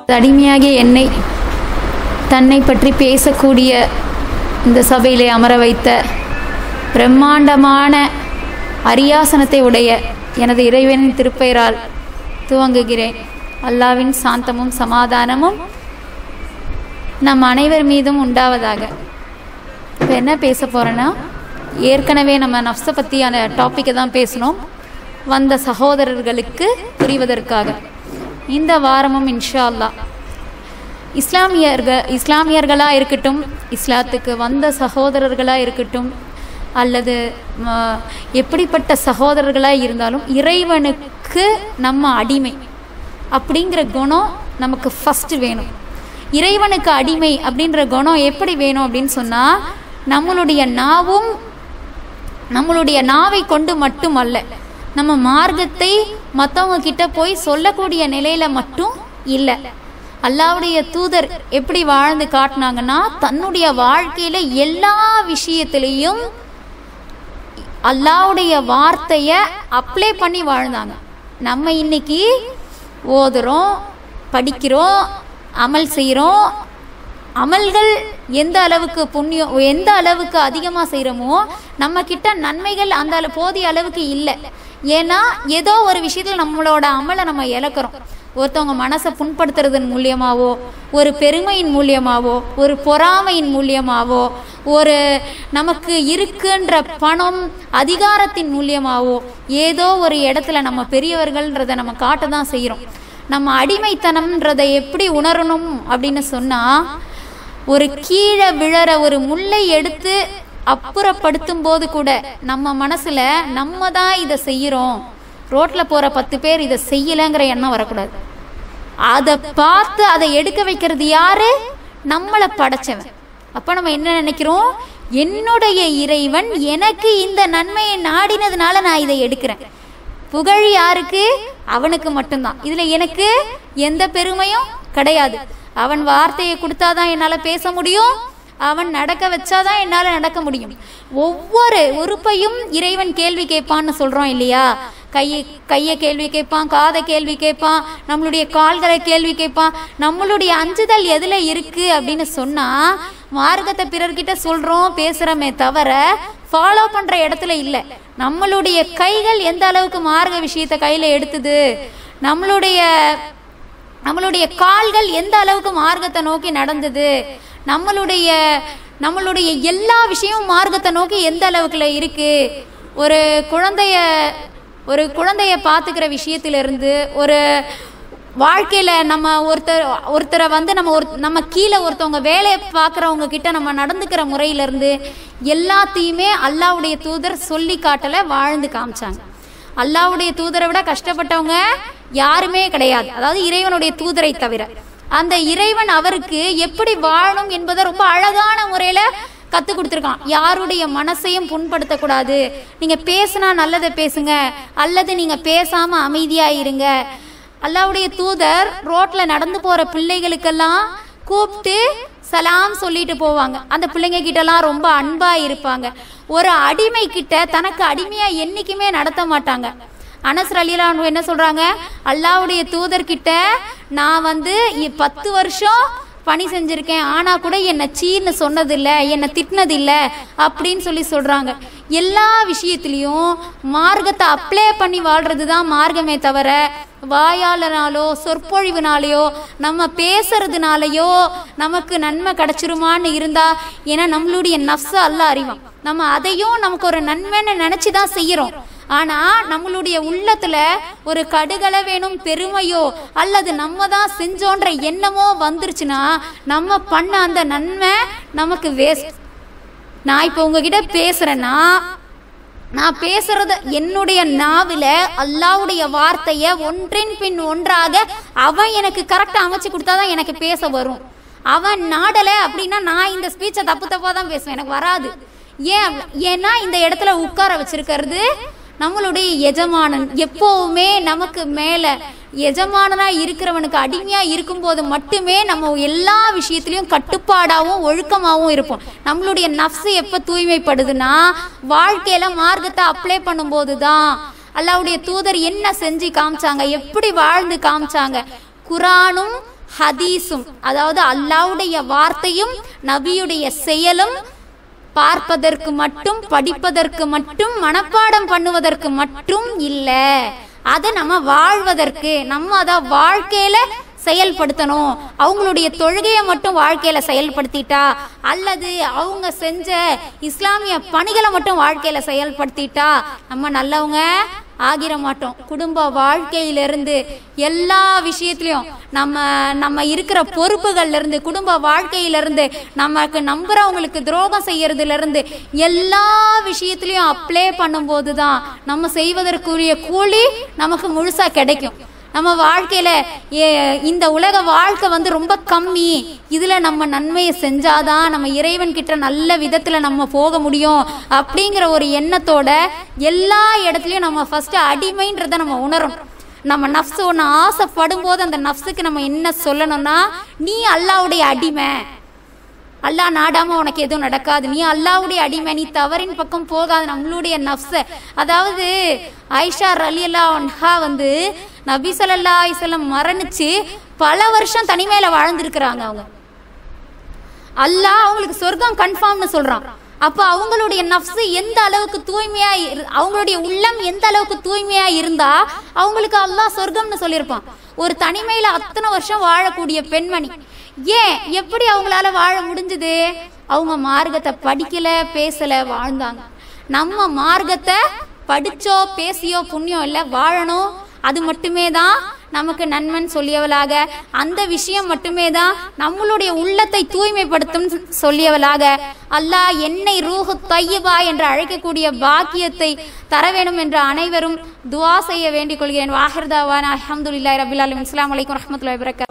அடிமையாகிய என்னை தன்னை பற்றி பேசக்கூடிய இந்த சபையிலே அமர வைத்த பிரம்மாண்டமான அரியாசனத்தை உடைய எனது இறைவனின் திருப்பெயரால் துவங்குகிறேன் அல்லாவின் சாந்தமும் சமாதானமும் நம் அனைவர் மீதும் உண்டாவதாக இப்போ என்ன பேச போகிறேன்னா ஏற்கனவே நம்ம நஃப்ஸை பற்றியான டாப்பிக்கை தான் பேசணும் வந்த சகோதரர்களுக்கு புரிவதற்காக இந்த வாரமும் இன்ஷா அல்லாஹ் இஸ்லாமியர்கள் இஸ்லாமியர்களாக இருக்கட்டும் இஸ்லாத்துக்கு வந்த சகோதரர்களாக இருக்கட்டும் அல்லது ம, எப்படிப்பட்ட சகோதரர்களாக இருந்தாலும் இறைவனுக்கு நம்ம அடிமை அப்படிங்கிற குணம் நமக்கு ஃபஸ்ட்டு வேணும் இறைவனுக்கு அடிமை அப்படின்ற குணம் எப்படி வேணும் அப்படின்னு சொன்னால் நம்மளுடைய நாவும் நம்மளுடைய நாவை கொண்டு மட்டுமல்ல நம்ம மார்க்கத்தை மற்றவங்க கிட்ட போய் சொல்லக்கூடிய நிலையில மட்டும் இல்லை அல்லாவுடைய தூதர் எப்படி வாழ்ந்து காட்டினாங்கன்னா தன்னுடைய வாழ்க்கையில எல்லா விஷயத்திலையும் அல்லாவுடைய வார்த்தையை அப்ளை பண்ணி வாழ்ந்தாங்க நம்ம இன்னைக்கு ஓதுறோம் படிக்கிறோம் அமல் செய்கிறோம் அமல்கள் எந்த அளவுக்கு புண்ணியம் எந்த அளவுக்கு அதிகமாக செய்கிறோமோ நம்ம கிட்ட நன்மைகள் அந்த அளவு போதிய அளவுக்கு இல்லை ஏன்னா ஏதோ ஒரு விஷயத்தில் நம்மளோட அமலை நம்ம இழக்கிறோம் ஒருத்தவங்க மனசை புண்படுத்துறதன் மூலியமாவோ ஒரு பெருமையின் மூலியமாவோ ஒரு பொறாமையின் மூலியமாவோ ஒரு நமக்கு இருக்குன்ற பணம் அதிகாரத்தின் மூலியமாவோ ஏதோ ஒரு இடத்துல நம்ம பெரியவர்கள்ன்றதை நம்ம காட்ட தான் செய்கிறோம் நம்ம அடிமைத்தனம்ன்றதை எப்படி உணரணும் அப்படின்னு சொன்னால் ஒரு கீழே விழற ஒரு முல்லை எடுத்து அப்புறப்படுத்தும் போது கூட நம்ம மனசுல நம்ம தான் இதை செய்யறோம் ரோட்ல போற பத்து பேர் இதை செய்யலைங்கிற எண்ணம் வரக்கூடாது அதை பார்த்து அதை எடுக்க வைக்கிறது யாரு நம்மளை படைச்சவன் அப்ப நம்ம என்ன நினைக்கிறோம் என்னுடைய இறைவன் எனக்கு இந்த நன்மையை நாடினதுனால நான் இதை எடுக்கிறேன் புகழ் யாருக்கு அவனுக்கு மட்டும்தான் இதுல எனக்கு எந்த பெருமையும் கிடையாது அவன் வார்த்தையை கொடுத்தாதான் என்னால பேச முடியும் அவன் நடக்க வச்சாதான் என்னால நடக்க முடியும் ஒவ்வொரு உறுப்பையும் இறைவன் கேள்வி கேட்பான்னு சொல்றோம் இல்லையா கையை கையை கேள்வி கேட்பான் காதை கேள்வி கேட்பான் நம்மளுடைய கால்களை கேள்வி கேட்பான் நம்மளுடைய அஞ்சுதல் எதுல இருக்கு அப்படின்னு சொன்னா மார்க்கத்தை பிறர்கிட்ட சொல்றோம் பேசுறோமே தவிர ஃபாலோ பண்ற இடத்துல இல்லை நம்மளுடைய கைகள் எந்த அளவுக்கு மார்க்க விஷயத்தை கையில எடுத்துது நம்மளுடைய நம்மளுடைய கால்கள் எந்த அளவுக்கு மார்க்கத்தை நோக்கி நடந்தது நம்மளுடைய நம்மளுடைய எல்லா விஷயமும் மார்க்கத்தை நோக்கி எந்த அளவுக்குல இருக்கு ஒரு குழந்தைய ஒரு குழந்தைய பார்த்துக்கிற விஷயத்திலிருந்து ஒரு வாழ்க்கையில நம்ம ஒருத்தர் ஒருத்தரை வந்து நம்ம ஒரு நம்ம கீழே ஒருத்தவங்க வேலையை பார்க்குறவங்க கிட்ட நம்ம நடந்துக்கிற முறையிலிருந்து எல்லாத்தையுமே அல்லாவுடைய தூதர் சொல்லி காட்டல வாழ்ந்து காமிச்சாங்க அல்லாவுடைய தூதரை விட கஷ்டப்பட்டவங்க யாருமே கிடையாது அதாவது இறைவனுடைய தூதரை தவிர அந்த இறைவன் அவருக்கு எப்படி வாழணும் என்பதை ரொம்ப அழகான முறையில கத்து கொடுத்துருக்கான் யாருடைய மனசையும் புண்படுத்தக்கூடாது நீங்க பேசினா நல்லதை பேசுங்க அல்லது நீங்க பேசாம அமைதியா இருங்க அல்லாவுடைய தூதர் ரோட்ல நடந்து போற பிள்ளைகளுக்கெல்லாம் கூப்பிட்டு சலாம் சொல்லிட்டு போவாங்க அந்த பிள்ளைங்க கிட்டலாம் ரொம்ப அன்பா இருப்பாங்க ஒரு அடிமை கிட்ட தனக்கு அடிமையா என்னைக்குமே நடத்த மாட்டாங்க அனஸ் அலிலான் என்ன சொல்றாங்க அல்லாவுடைய தூதர்கிட்ட நான் வந்து இ- பத்து வருஷம் பணி செஞ்சிருக்கேன் ஆனா கூட என்னை சீன்னு சொன்னதில்லை என்னை திட்டினதில்ல அப்படின்னு சொல்லி சொல்றாங்க எல்லா விஷயத்திலையும் மார்க்கத்தை அப்ளை பண்ணி வாழ்றது தான் மார்க்கமே தவிர வாயாளனாலோ சொற்பொழிவுனாலேயோ நம்ம பேசுறதுனாலயோ நமக்கு நன்மை கிடைச்சிருமான்னு இருந்தா ஏன்னா நம்மளுடைய நஃப்ஸ அல்ல அறிவான் நம்ம அதையும் நமக்கு ஒரு நன்மைன்னு நினைச்சு தான் செய்யறோம் ஆனா நம்மளுடைய உள்ளத்துல ஒரு கடுகளை வேணும் பெருமையோ அல்லது நம்ம தான் செஞ்சோன்ற எண்ணமோ வந்துருச்சுன்னா நம்ம பண்ண அந்த நன்மை நமக்கு வேஸ்ட் நான் இப்போ உங்ககிட்ட பேசுறேன்னா நான் பேசுறது என்னுடைய நாவில அல்லாவுடைய வார்த்தைய ஒன்றின் பின் ஒன்றாக அவன் எனக்கு கரெக்டா அமைச்சு கொடுத்தாதான் எனக்கு பேச வரும் அவன் நாடல அப்படின்னா நான் இந்த ஸ்பீச்சை தப்பு தப்பா தான் பேசுவேன் எனக்கு வராது ஏன் ஏன்னா இந்த இடத்துல உட்கார வச்சிருக்கிறது நம்மளுடைய எஜமானன் எப்பவுமே நமக்கு மேல எஜமானனா இருக்கிறவனுக்கு அடிமையா இருக்கும்போது மட்டுமே நம்ம எல்லா விஷயத்திலையும் கட்டுப்பாடாவும் ஒழுக்கமாவும் இருப்போம் நம்மளுடைய நஃப்ஸ் எப்ப தூய்மைப்படுதுன்னா வாழ்க்கையில மார்க்கத்தை அப்ளை பண்ணும்போது தான் அல்லாவுடைய தூதர் என்ன செஞ்சு காமிச்சாங்க எப்படி வாழ்ந்து காமிச்சாங்க குரானும் ஹதீஸும் அதாவது அல்லாவுடைய வார்த்தையும் நபியுடைய செயலும் பார்ப்பதற்கு மட்டும் படிப்பதற்கு மட்டும் மனப்பாடம் பண்ணுவதற்கு மட்டும் இல்ல அதை நம்ம வாழ்வதற்கு நம்ம அதை வாழ்க்கையில செயல்படுத்தணும் அவங்களுடைய தொழுகையை மட்டும் வாழ்க்கையில செயல்படுத்திட்டா அல்லது அவங்க செஞ்ச இஸ்லாமிய பணிகளை மட்டும் வாழ்க்கையில செயல்படுத்திட்டா நம்ம நல்லவங்க ஆகிர மாட்டோம் குடும்ப வாழ்க்கையிலிருந்து எல்லா விஷயத்திலையும் நம்ம நம்ம இருக்கிற பொறுப்புகள்ல இருந்து குடும்ப வாழ்க்கையில இருந்து நமக்கு நம்புறவங்களுக்கு துரோகம் செய்யறதுல இருந்து எல்லா விஷயத்திலையும் அப்ளை பண்ணும்போது தான் நம்ம செய்வதற்குரிய கூலி நமக்கு முழுசா கிடைக்கும் நம்ம வாழ்க்கையில ஏ- இந்த உலக வாழ்க்கை வந்து ரொம்ப கம்மி இதுல நம்ம நன்மையை செஞ்சாதான் நம்ம இறைவன் கிட்ட நல்ல விதத்துல நம்ம போக முடியும் அப்படிங்கிற ஒரு எண்ணத்தோட எல்லா இடத்துலயும் நம்ம ஃபர்ஸ்ட் அடிமைன்றத நம்ம உணரணும் நம்ம நஃப்ஸ் ஒன்று ஆசைப்படும் போது அந்த நஃப்ஸுக்கு நம்ம என்ன சொல்லணும்னா நீ அல்லாவுடைய அடிமை அல்லாஹ் நாடாம உனக்கு எதுவும் நடக்காது நீ அல்லாவுடைய அடிமை நீ தவறின் பக்கம் போகாது நம்மளுடைய நஃப்ஸ அதாவது ஐஷா அலி அல்லா அன்ஹா வந்து நபி ஸல்லல்லாஹு அலைஹி வஸல்லம் மரணிச்சு பல வருஷம் தனிமையில வாழ்ந்திருக்கிறாங்க அவங்க அல்லாஹ் அவங்களுக்கு சொர்க்கம் கன்ஃபார்ம்னு சொல்றான் அப்ப அவங்களுடைய நஃப்ஸ் எந்த அளவுக்கு தூய்மையா இரு- அவங்களுடைய உள்ளம் எந்த அளவுக்கு தூய்மையா இருந்தா அவங்களுக்கு அல்லாஹ் சொர்க்கம்னு சொல்லியிருப்பான் ஒரு தனிமையில அத்தனை வருஷம் வாழக்கூடிய பெண்மணி ஏன் எப்படி அவங்களால வாழ முடிஞ்சது அவங்க மார்க்கத்தை படிக்கல பேசல வாழ்ந்தாங்க நம்ம மார்க்கத்தை படிச்சோ பேசியோ புண்ணியம் இல்லை வாழணும் அது மட்டுமே தான் நமக்கு நன்மன் சொல்லியவளாக அந்த விஷயம் மட்டுமே தான் நம்மளுடைய உள்ளத்தை தூய்மைப்படுத்தும் சொல்லியவளாக அல்லாஹ் என்னை ரூஹு தையபா என்று அழைக்கக்கூடிய பாக்கியத்தை தர வேண்டும் என்று அனைவரும் துவா செய்ய வேண்டிக் கொள்கிறேன் வாஹிர்தாவான் அஹமதுல்லாய் ரபில் அலம் இஸ்லாம் வலைக்கம் வரமத்துல வரகாத்